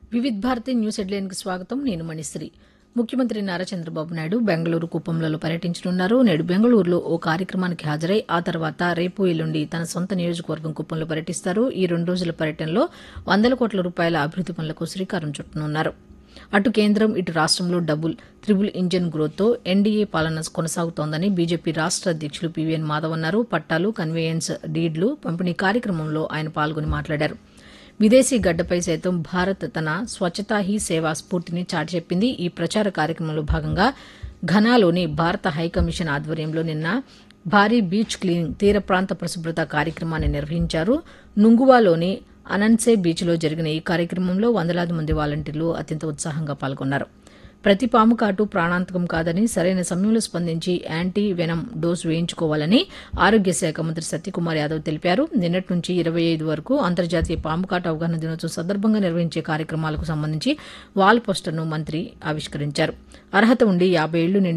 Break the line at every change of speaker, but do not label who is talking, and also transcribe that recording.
Vividh Bharati news హెడ్లైన్కి స్వాగతం నేను మణిశ్రీ ముఖ్యమంత్రి నారా చంద్రబాబు నాయుడు బెంగళూరు కుప్పంలో పర్యటించనున్నారు నేడు బెంగళూరులో ఓ కార్యక్రమానికి హాజరై ఆ తర్వాత రేపు ఎల్లుండి తన సొంత నియోజకవర్గం కుప్పంలో పర్యటిస్తారు ఈ రెండు రోజుల పర్యటనలో వందల కోట్ల రూపాయల అభివృద్ది పనులకు శ్రీకారం చుట్టనున్నారు అటు కేంద్రం ఇటు రాష్ట్రంలో డబుల్ త్రిబుల్ ఇంజన్ గ్రోత్తో ఎన్డీఏ పాలన కొనసాగుతోందని బీజేపీ రాష్ట్ర అధ్యక్షులు పీవీఎన్ మాధవ్ అన్నారు పట్టాలు కన్వేయన్స్ డీడ్లు పంపిణీ కార్యక్రమంలో ఆయన పాల్గొని మాట్లాడారు విదేశీ గడ్డపై సైతం భారత్ తన స్వచ్ఛతా హీ సేవా స్ఫూర్తిని చాటి చెప్పింది ఈ ప్రచార కార్యక్రమంలో భాగంగా ఘనాలోని భారత హైకమిషన్ ఆధ్వర్యంలో నిన్న భారీ బీచ్ క్లీనింగ్ తీర ప్రాంత పరిశుభ్రత కార్యక్రమాన్ని నిర్వహించారు నుంగువాలోని అనన్సే బీచ్లో జరిగిన ఈ కార్యక్రమంలో వందలాది మంది వాలంటీర్లు అత్యంత ఉత్సాహంగా పాల్గొన్నారు ప్రతి పాము కాటు ప్రాణాంతకం కాదని సరైన సమయంలో స్పందించి యాంటీ వెనం డోసు వేయించుకోవాలని ఆరోగ్య శాఖ మంత్రి సత్యకుమార్ యాదవ్ తెలిపారు నిన్నటి నుంచి ఇరవై ఐదు వరకు అంతర్జాతీయ పాము కాటు అవగాహన దినోత్సవం సందర్భంగా నిర్వహించే కార్యక్రమాలకు సంబంధించి వాల్ పోస్టర్ను మంత్రి ఆవిష్కరించారు అర్హత ఉండి యాభై ఏళ్లు నిండి